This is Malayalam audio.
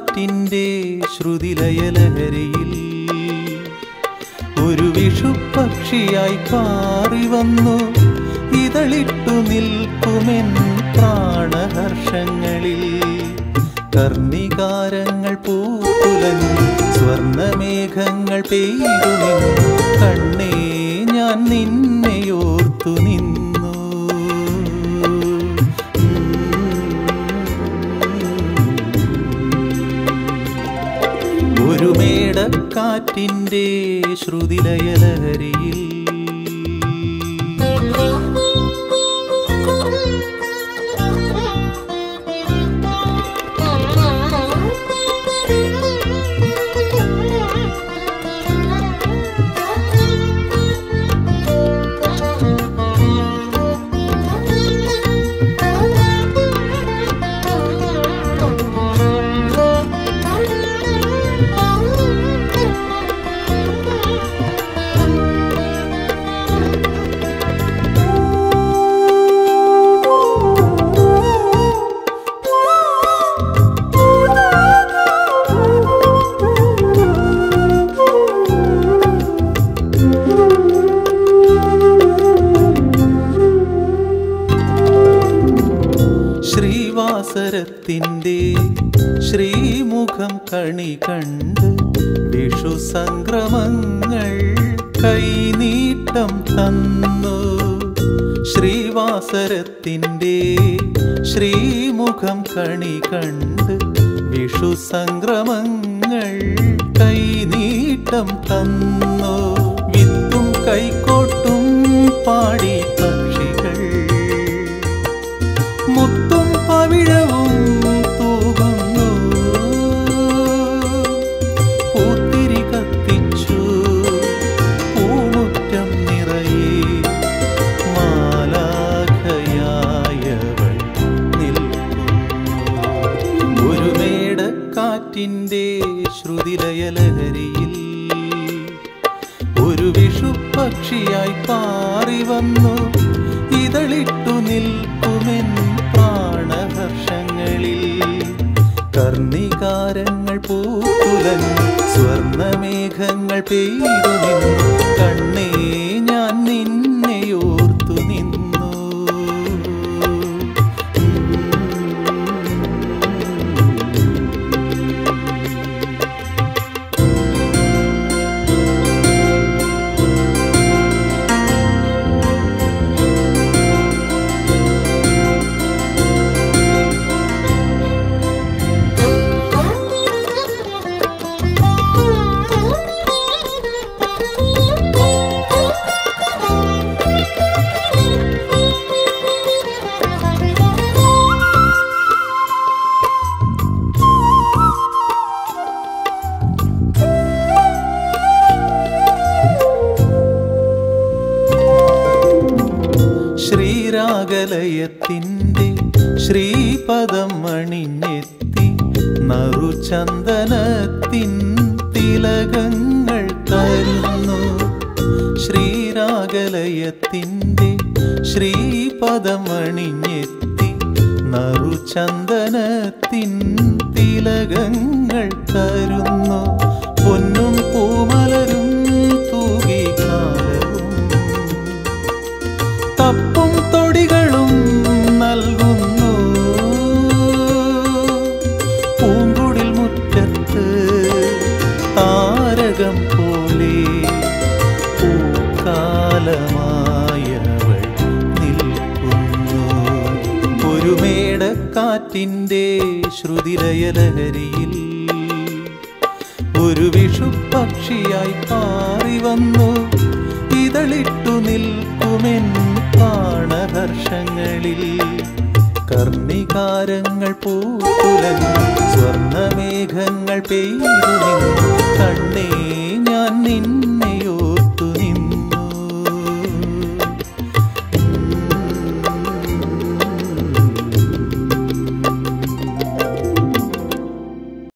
മേടക്കാറ്റിൻ്റെ ശ്രുതിലയലഹരിയിൽ ഒരു വിഷുപക്ഷിയായി പാറി വന്നു ഇതളിട്ടു നിൽക്കുമെൻ പ്രാണഹർഷങ്ങളിൽ കർണികാരങ്ങൾ പൂക്കുലഞ്ഞു സ്വർണമേഘങ്ങൾ പെയ്തു നിന്നു കണ്ണേ ഞാൻ നിന്നെയോർത്തു നിന്നു ഒരു മേടക്കാറ്റിൻ്റെ ശ്രുതിലയലഹരിയിൽ ശ്രീവാസരത്തിൻ്റെ ശ്രീമുഖം കണി കണ്ട് വിഷു സംക്രമങ്ങൾ കൈനീട്ടം തന്നു ശ്രീവാസരത്തിൻ്റെ ശ്രീമുഖം കണി കണ്ട് വിഷു സംക്രമങ്ങൾ കൈനീട്ടം തന്നു വിത്തും കൈക്കോട്ടും പാടി പക്ഷികൾ മുത്തും പവിഴവും തൂകുന്നു പൂത്തിരി കത്തിച്ചു പൂമുറ്റം നിറയെ മാലാഖയായവൾ നിൽക്കുന്നു ഒരു മേടക്കാറ്റിൻ്റെ ശ്രുതിലയലഹരിയിൽ ഒരു വിഷുപക്ഷിയായി പാറി വന്നു ഇതളിട്ടു നിൽക്കുമെൻ പ്രാണഹർഷങ്ങളിൽ കർണികാരങ്ങൾ പൂക്കുലഞ്ഞു സ്വർണമേഘങ്ങൾ പെയ്തു നിന്നു കണ്ണേ ഞാൻ നിന്നെയോർത്തു നിന്നു ശ്രീരാഗലയത്തിൻ്റെ ശ്രീപദം അണിഞ്ഞെത്തി നറുചന്ദനത്തിൻ തിലകങ്ങൾ തരുന്നു ശ്രീരാഗലയത്തിൻ്റെ ശ്രീപദം അണിഞ്ഞെത്തി നറുചന്ദനത്തിൻ തിലകങ്ങൾ തരുന്നു പൊന്നും പൂമലരും തൂകി കാലവും തപ്പും തൊടികളും നൽകുന്നു പൂങ്കുടിൽ മുറ്റത്ത് താരകം പോലെ പൂക്കാലമായവൾ നിൽക്കുന്നു ഒരു മേടക്കാറ്റിൻ്റെ ശ്രുതിലയലഹരിയിൽ ഒരു വിഷുപക്ഷിയായി പാറി വന്നു ഇതളിട്ടു നിൽക്കുമെൻ പ്രാണഹർഷങ്ങളിൽ കർണികാരങ്ങൾ പൂക്കുലഞ്ഞു സ്വർണമേഘങ്ങൾ പെയ്തു നിന്നു